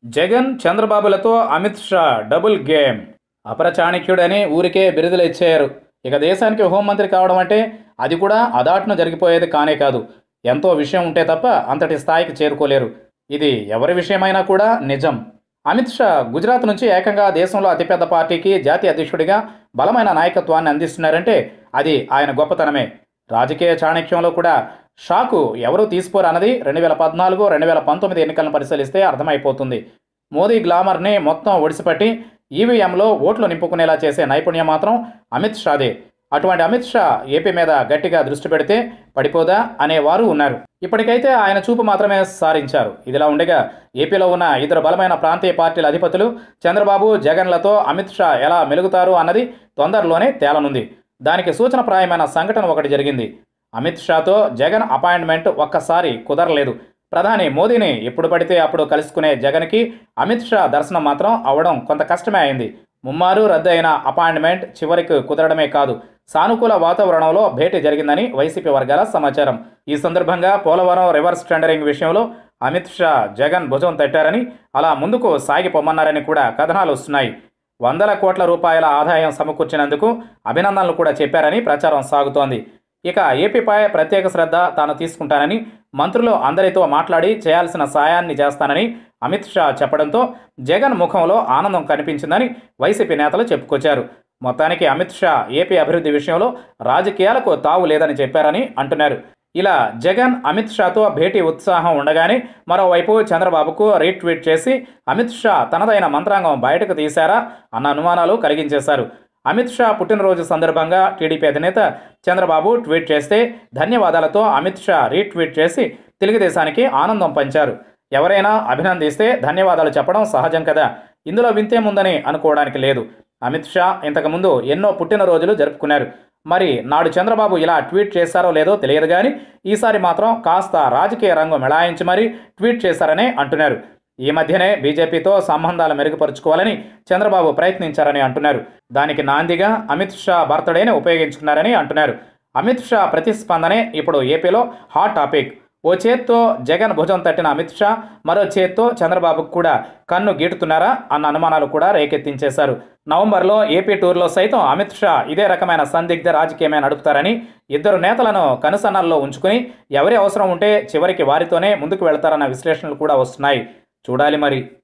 జగన్ చంద్రబాబులతో Amit Shah double game అపర చాణక్యుడని ఊరికే బిరుదులు ఇచ్చారు ఇక దేశానికి హోంమంత్రి కావడం అంటే అది కూడా అదాటును జరిగిపోయేది కానే కాదు ఎంతో విషయం ఉంటే తప్ప అంతటి స్థాయికి చేరుకోలేరు ఇది ఎవరి విషయమైనా కూడా నిజం అమిత్ షా గుజరాత్ నుంచి ఏకంగా దేశంలో అతిపెద్ద పార్టీకి జాతీయ అధ్యక్షుడిగా బలమైన నాయకత్వాన్ని అందిస్తున్నారంటే అది ఆయన గొప్పతనమే రాజకీయ చాణక్యంలో కూడా షాకు ఎవరూ తీసిపోరు అన్నది రెండు వేల పద్నాలుగు రెండు వేల పంతొమ్మిది ఎన్నికలను పరిశీలిస్తే అర్థమైపోతుంది మోదీ గ్లామర్ని మొత్తం ఒడిసిపట్టి ఈవీఎంలో ఓట్లు నింపుకునేలా చేసే నైపుణ్యం మాత్రం అమిత్ షాదే అటువంటి అమిత్ షా ఏపీ మీద గట్టిగా దృష్టి పెడితే పడిపోదా అనేవారు ఉన్నారు ఇప్పటికైతే ఆయన చూపు మాత్రమే సారించారు ఇదిలా ఉండగా ఏపీలో ఉన్న ఇద్దరు బలమైన ప్రాంతీయ పార్టీల అధిపతులు చంద్రబాబు జగన్లతో అమిత్ షా ఎలా మెలుగుతారు అన్నది తొందరలోనే తేలనుంది దానికి సూచనప్రాయమైన సంఘటన ఒకటి జరిగింది అమిత్ షాతో జగన్ అపాయింట్మెంట్ ఒక్కసారి కుదరలేదు ప్రధాని మోదీని ఎప్పుడు పడితే అప్పుడు కలుసుకునే జగన్కి అమిత్ షా దర్శనం మాత్రం అవడం కొంత కష్టమే అయింది ముమ్మారు రద్దు అయిన అపాయింట్మెంట్ చివరికి కుదరడమే కాదు సానుకూల వాతావరణంలో భేటీ జరిగిందని వైసీపీ వర్గాల సమాచారం ఈ సందర్భంగా పోలవరం రివర్స్ టెండరింగ్ విషయంలో అమిత్ షా జగన్ భుజం తట్టారని అలా ముందుకు సాగిపోమన్నారని కూడా కథనాలు వస్తున్నాయి వందల కోట్ల రూపాయల ఆదాయం సమకూర్చినందుకు అభినందనలు కూడా చెప్పారని ప్రచారం సాగుతోంది ఇక ఏపీపై ప్రత్యేక శ్రద్ధ తాను తీసుకుంటానని మంత్రులు అందరితో మాట్లాడి చేయాల్సిన సాయాన్ని చేస్తానని అమిత్ షా చెప్పడంతో జగన్ ముఖంలో ఆనందం కనిపించిందని వైసీపీ నేతలు చెప్పుకొచ్చారు మొత్తానికి అమిత్ షా ఏపీ అభివృద్ధి విషయంలో రాజకీయాలకు తావు లేదని చెప్పారని అంటున్నారు ఇలా జగన్ అమిత్ షాతో భేటీ ఉత్సాహం ఉండగానే మరోవైపు చంద్రబాబుకు రీట్వీట్ చేసి అమిత్ షా తనదైన మంత్రాంగం బయటకు తీశారా అన్న అనుమానాలు కలిగించేశారు అమిత్ షా పుట్టినరోజు సందర్భంగా టీడీపీ అధినేత చంద్రబాబు ట్వీట్ చేస్తే ధన్యవాదాలతో అమిత్ షా రీట్వీట్ చేసి తెలుగుదేశానికి ఆనందం పంచారు ఎవరైనా అభినందిస్తే ధన్యవాదాలు చెప్పడం సహజం కదా ఇందులో వింతేముందని అనుకోవడానికి లేదు అమిత్ షా ఇంతకుముందు ఎన్నో పుట్టినరోజులు జరుపుకున్నారు మరి నాడు చంద్రబాబు ఇలా ట్వీట్ చేశారో లేదో తెలియదు కానీ ఈసారి మాత్రం కాస్త రాజకీయ రంగు మిళాయించి మరీ ట్వీట్ చేశారనే అంటున్నారు ఈ మధ్యనే బీజేపీతో సంబంధాలు మెరుగుపరుచుకోవాలని చంద్రబాబు ప్రయత్నించారని అంటున్నారు దానికి నాందిగా అమిత్ షా బర్త్డేని ఉపయోగించుకున్నారని అంటున్నారు అమిత్ షా ప్రతిస్పందనే ఇప్పుడు ఏపీలో హాట్ టాపిక్ ఓ చేత్తో జగన్ భుజం తట్టిన అమిత్ షా మరో చేత్తో చంద్రబాబుకు కూడా కన్ను గీటుతున్నారా అన్న అనుమానాలు కూడా రేకెత్తించేశారు నవంబర్లో ఏపీ టూర్లో సైతం అమిత్ షా ఇదే రకమైన సందిగ్ధ రాజకీయమే నడుపుతారని ఇద్దరు నేతలను కనుసన్నల్లో ఉంచుకుని ఎవరి అవసరం ఉంటే చివరికి వారితోనే ముందుకు వెళతారన్న విశ్లేషణలు కూడా వస్తున్నాయి చూడాలి మరి